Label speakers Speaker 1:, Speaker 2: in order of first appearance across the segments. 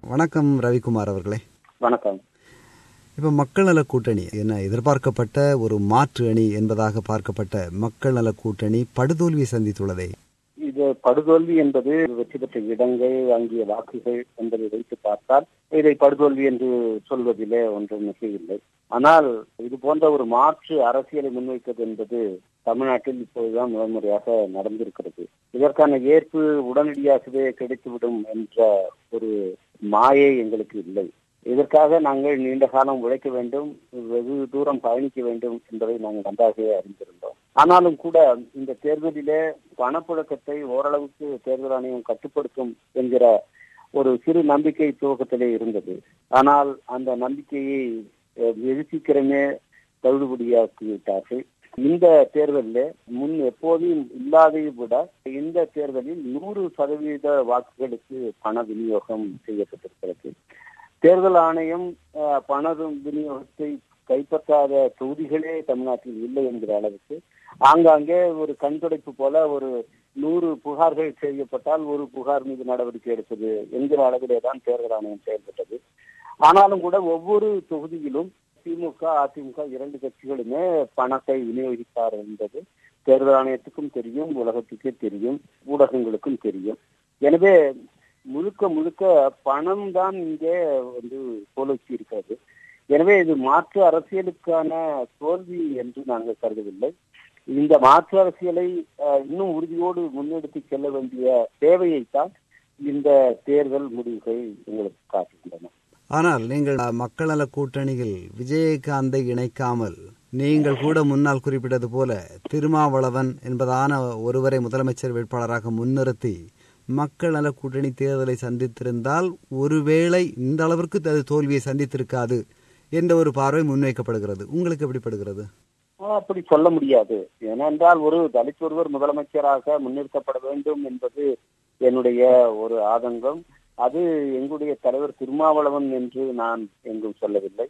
Speaker 1: வணக்கம் ரவிக்குமார் அவர்களே
Speaker 2: வணக்கம்
Speaker 1: இப்போ மக்கள் நல கூட்டணி என்ன எதிர்பார்க்கப்பட்ட ஒரு மாற்று அணி என்பதாக பார்க்கப்பட்ட மக்கள் நல கூட்டணி படுதோல்வி சந்தித்துள்ளதே
Speaker 2: இது படுதோல்வி என்பது வெற்றி பெற்ற இடங்கள் வாங்கிய வாக்குகள் என்பதை வைத்து பார்த்தால் இதை படுதோல்வி என்று சொல்வதிலே ஒன்றும் மிகையில்லை ஆனால் இது போன்ற ஒரு மாற்று அரசியலை முன்வைப்பது என்பது தமிழ்நாட்டில் இப்போதுதான் முதன்முறையாக நடந்திருக்கிறது இதற்கான ஏற்பு உடனடியாகவே கிடைத்துவிடும் என்ற ஒரு மாயை எங்களுக்கு இல்லை இதற்காக நாங்கள் நீண்ட காலம் உழைக்க வேண்டும் வெகு தூரம் பயணிக்க வேண்டும் என்பதை நாங்கள் நன்றாகவே அறிந்திருந்தோம் ஆனாலும் கூட இந்த தேர்தலிலே பணப்புழக்கத்தை ஓரளவுக்கு தேர்தல் ஆணையம் கட்டுப்படுத்தும் என்கிற ஒரு சிறு நம்பிக்கை துவக்கத்திலே இருந்தது ஆனால் அந்த நம்பிக்கையை வெகு சீக்கிரமே தள்ளுபடியாக்கி விட்டார்கள் இந்த தேர்தலில் முன் எப்போதும் இல்லாததை விட இந்த தேர்தலில் நூறு சதவீத வாக்குகளுக்கு பண விநியோகம் செய்யப்பட்டிருக்கிறது தேர்தல் ஆணையம் பண விநியோகத்தை கைப்பற்றாத தொகுதிகளே தமிழ்நாட்டில் இல்லை என்கிற அளவுக்கு ஆங்காங்கே ஒரு கண்துடைப்பு போல ஒரு நூறு புகார்கள் செய்யப்பட்டால் ஒரு புகார் மீது நடவடிக்கை எடுப்பது என்கிற அளவிலே தான் தேர்தல் ஆணையம் செயல்பட்டது ஆனாலும் கூட ஒவ்வொரு தொகுதியிலும் திமுக அதிமுக இரண்டு கட்சிகளுமே பணத்தை விநியோகித்தார் என்பது தேர்தல் ஆணையத்துக்கும் தெரியும் உலகத்துக்கே தெரியும் ஊடகங்களுக்கும் தெரியும் எனவே முழுக்க முழுக்க பணம் தான் இங்கே வந்து கோலோச்சி இருக்கிறது எனவே இது மாற்று அரசியலுக்கான தோல்வி என்று நாங்கள் கருதவில்லை இந்த மாற்று அரசியலை இன்னும் உறுதியோடு முன்னெடுத்து செல்ல வேண்டிய தேவையைத்தான் இந்த தேர்தல் முடிவுகள் எங்களுக்கு காட்டுகின்றன
Speaker 1: ஆனால் நீங்கள் மக்கள் நல கூட்டணியில் விஜயகாந்தை இணைக்காமல் நீங்கள் கூட முன்னால் குறிப்பிட்டது போல திருமாவளவன் என்பதான ஒருவரை முதலமைச்சர் வேட்பாளராக முன்னிறுத்தி மக்கள் நல கூட்டணி தேர்தலை சந்தித்திருந்தால் ஒருவேளை இந்த அளவிற்கு அது தோல்வியை சந்தித்திருக்காது என்ற ஒரு பார்வை முன்வைக்கப்படுகிறது உங்களுக்கு எப்படிப்படுகிறது
Speaker 2: அப்படி சொல்ல முடியாது ஏனென்றால் ஒரு தலித் ஒருவர் முதலமைச்சராக முன்னிறுத்தப்பட வேண்டும் என்பது என்னுடைய ஒரு ஆதங்கம் அது எங்களுடைய தலைவர் திருமாவளவன் என்று நான் எங்கும் சொல்லவில்லை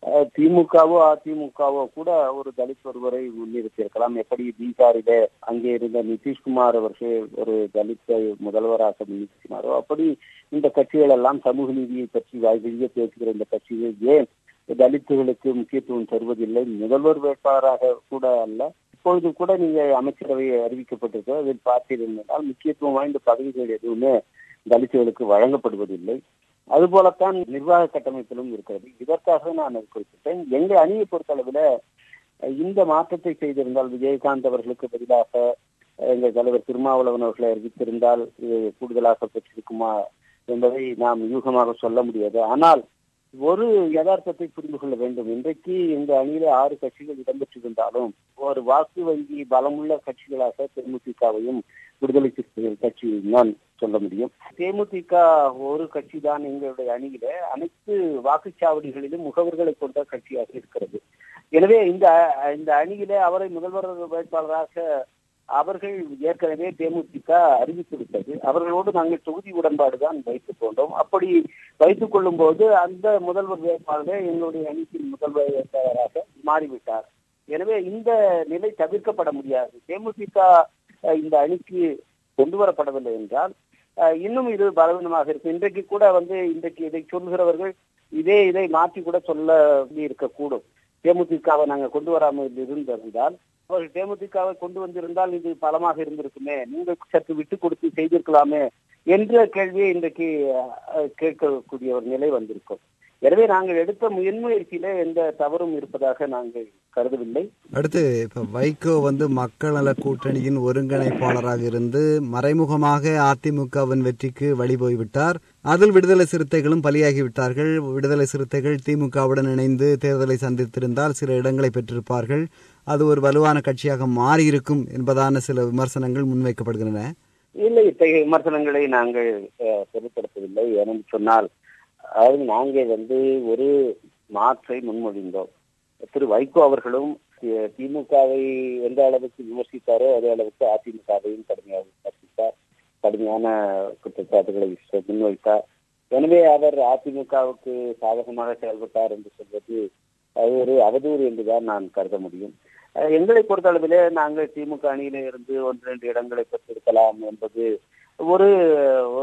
Speaker 2: திமுகவோ அதிமுகவோ கூட ஒரு தலித் ஒருவரை முன்னிறுத்தியிருக்கலாம் எப்படி பீகாரிலே அங்கே இருந்த நிதிஷ்குமார் அவர்கள் ஒரு தலித்தை முதல்வராக முன்னிறுத்தினாரோ அப்படி இந்த கட்சிகள் எல்லாம் சமூக நீதியை பற்றி வாய்வெளியே பேசுகிற இந்த கட்சிகள் ஏன் தலித்துகளுக்கு முக்கியத்துவம் தருவதில்லை முதல்வர் வேட்பாளராக கூட அல்ல இப்பொழுது கூட நீங்க அமைச்சரவை அறிவிக்கப்பட்டிருக்க அதில் பார்த்தீர்கள் முக்கியத்துவம் வாய்ந்த பதவிகள் எதுவுமே தலித்துகளுக்கு வழங்கப்படுவதில்லை அதுபோலத்தான் நிர்வாக கட்டமைப்பிலும் இருக்கிறது இதற்காக நான் குறிப்பிட்டேன் எங்க அணியை பொறுத்தளவில் இந்த மாற்றத்தை செய்திருந்தால் விஜயகாந்த் அவர்களுக்கு பதிலாக எங்கள் தலைவர் திருமாவளவன் அவர்களை அறிவித்திருந்தால் இது கூடுதலாக பெற்றிருக்குமா என்பதை நாம் யூகமாக சொல்ல முடியாது ஆனால் ஒரு யதார்த்தத்தை புரிந்து கொள்ள வேண்டும் இன்றைக்கு இந்த அணியில ஆறு கட்சிகள் இடம்பெற்றிருந்தாலும் ஒரு வாக்கு வங்கி பலமுள்ள கட்சிகளாக தேமுதிகவையும் விடுதலை சிறுத்தைகள் கட்சியையும் தான் சொல்ல முடியும் தேமுதிக ஒரு கட்சி தான் எங்களுடைய அணியில அனைத்து வாக்குச்சாவடிகளிலும் முகவர்களை கொண்ட கட்சியாக இருக்கிறது எனவே இந்த இந்த அணியில அவரை முதல்வர் வேட்பாளராக அவர்கள் ஏற்கனவே தேமுதிக அறிவித்துவிட்டது அவர்களோடு நாங்கள் தொகுதி உடன்பாடு தான் வைத்துக் கொண்டோம் அப்படி வைத்துக் கொள்ளும் போது அந்த முதல்வர் வேட்பாளரே எங்களுடைய அணியின் முதல்வர் வேட்பாளராக மாறிவிட்டார் எனவே இந்த நிலை தவிர்க்கப்பட முடியாது தேமுதிக இந்த அணிக்கு கொண்டு வரப்படவில்லை என்றால் இன்னும் இது பலவீனமாக இருக்கும் இன்றைக்கு கூட வந்து இன்றைக்கு இதை சொல்கிறவர்கள் இதே இதை மாற்றி கூட சொல்ல இருக்கக்கூடும் தேமுதிகவை நாங்கள் கொண்டு வராமல் இருந்திருந்தால் அவர்கள் தேமுதிகவை கொண்டு வந்திருந்தால் இது பலமாக இருந்திருக்குமே நீங்கள் சற்று விட்டு கொடுத்து செய்திருக்கலாமே என்ற கேள்வியை இன்றைக்கு கேட்கக்கூடிய ஒரு நிலை வந்திருக்கும் எனவே நாங்கள் எடுத்த முயற்சியில எந்த தவறும் இருப்பதாக நாங்கள் கருதவில்லை
Speaker 1: அடுத்து இப்ப வைகோ வந்து மக்கள் நல கூட்டணியின் ஒருங்கிணைப்பாளராக இருந்து மறைமுகமாக அதிமுகவின் வெற்றிக்கு வழி போய்விட்டார் அதில் விடுதலை சிறுத்தைகளும் பலியாகி விட்டார்கள் விடுதலை சிறுத்தைகள் திமுகவுடன் இணைந்து தேர்தலை சந்தித்திருந்தால் சில இடங்களை பெற்றிருப்பார்கள் அது ஒரு வலுவான கட்சியாக மாறியிருக்கும் என்பதான சில விமர்சனங்கள் முன்வைக்கப்படுகின்றன
Speaker 2: இல்லை இத்தகைய விமர்சனங்களை நாங்கள் பொருட்படுத்தவில்லை ஏனென்று சொன்னால் அதாவது நாங்கள் வந்து ஒரு மாற்றை முன்மொழிந்தோம் திரு வைகோ அவர்களும் திமுகவை எந்த அளவுக்கு விமர்சித்தாரோ அதே அளவுக்கு அதிமுகவையும் கடுமையாக விமர்சித்தார் கடுமையான குற்றச்சாட்டுகளை முன்வைத்தார் எனவே அவர் அதிமுகவுக்கு சாதகமாக செயல்பட்டார் என்று சொல்வது அது ஒரு அவதூறு என்றுதான் நான் கருத முடியும் எங்களை பொறுத்தளவிலே நாங்கள் திமுக அணியில இருந்து ஒன்று ரெண்டு இடங்களை பெற்றிருக்கலாம் என்பது ஒரு ஒரு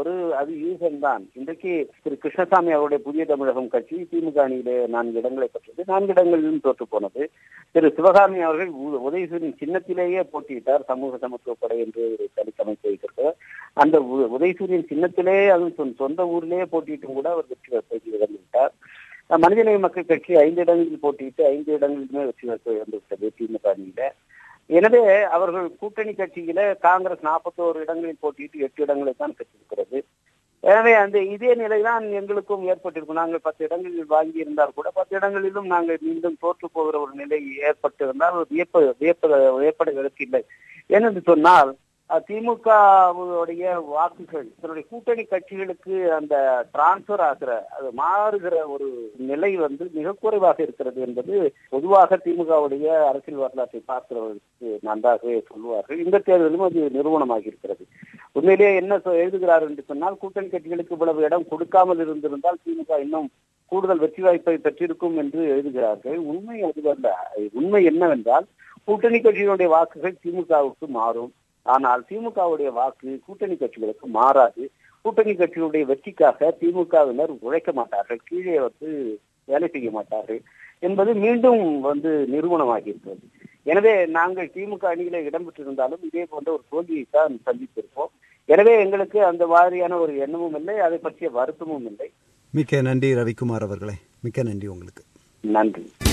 Speaker 2: அது யூசன் தான் இன்றைக்கு திரு கிருஷ்ணசாமி அவருடைய புதிய தமிழகம் கட்சி திமுக அணியிலே நான்கு இடங்களை பெற்றது நான்கு இடங்களிலும் தோற்று போனது திரு சிவகாமி அவர்கள் உ- உதயசூரின் சின்னத்திலேயே போட்டியிட்டார் சமூக சமத்துவ படை என்று ஒரு தனித்தமைப்பு வைத்திருக்கிறார் அந்த உ- உதயசூரியன் சின்னத்திலே அதுவும் சொந்த- சொந்த ஊரிலேயே போட்டியிட்டும் கூட அவர் வெற்றி பெற்று இழந்து விட்டார் அஹ் மனிதநேய மக்கள் கட்சி ஐந்து இடங்களில் போட்டியிட்டு ஐந்து இடங்களிலுமே வெற்றி பெற்று இழந்து விட்டது திமுக அணியில எனவே அவர்கள் கூட்டணி கட்சியில காங்கிரஸ் நாற்பத்தோரு இடங்களில் போட்டியிட்டு எட்டு இடங்களை தான் பெற்றிருக்கிறது எனவே அந்த இதே நிலைதான் எங்களுக்கும் ஏற்பட்டிருக்கும் நாங்கள் பத்து இடங்களில் வாங்கி இருந்தால் கூட பத்து இடங்களிலும் நாங்கள் மீண்டும் தோற்று போகிற ஒரு நிலை ஏற்பட்டிருந்தால் ஒரு வியப்ப வியப்ப வியப்படுவதற்கு இல்லை ஏனென்று சொன்னால் அஹ், திமுகவுடைய வாக்குகள் தன்னுடைய கூட்டணி கட்சிகளுக்கு அந்த டிரான்ஸ்பர் ஆகிற அது மாறுகிற ஒரு நிலை வந்து மிக குறைவாக இருக்கிறது என்பது பொதுவாக திமுகவுடைய அரசியல் வரலாற்றை பார்க்கிறவர்களுக்கு நன்றாகவே சொல்லுவார்கள் இந்த தேர்தலும் அது நிறுவனமாகி இருக்கிறது உண்மையிலேயே என்ன சொ- எழுதுகிறார் என்று சொன்னால் கூட்டணி கட்சிகளுக்கு இவ்வளவு இடம் கொடுக்காமல் இருந்திருந்தால் திமுக இன்னும் கூடுதல் வெற்றி வாய்ப்பை பெற்றிருக்கும் என்று எழுதுகிறார்கள் உண்மை அதுவல்ல உண்மை என்னவென்றால் கூட்டணி கட்சிகளுடைய வாக்குகள் திமுகவுக்கு மாறும் ஆனால் திமுகவுடைய வாக்கு கூட்டணி கட்சிகளுக்கு மாறாது கூட்டணி கட்சிகளுடைய வெற்றிக்காக திமுகவினர் உழைக்க மாட்டார்கள் கீழே வந்து வேலை செய்ய மாட்டார்கள் என்பது மீண்டும் வந்து நிறுவனமாகி இருக்கிறது எனவே நாங்கள் திமுக அணியில இடம்பெற்றிருந்தாலும் இதே போன்ற ஒரு தோல்வியை தான் சந்தித்திருப்போம் எனவே எங்களுக்கு அந்த மாதிரியான ஒரு எண்ணமும் இல்லை அதை பற்றிய வருத்தமும் இல்லை
Speaker 1: மிக்க நன்றி ரவிக்குமார் அவர்களே மிக்க நன்றி உங்களுக்கு
Speaker 2: நன்றி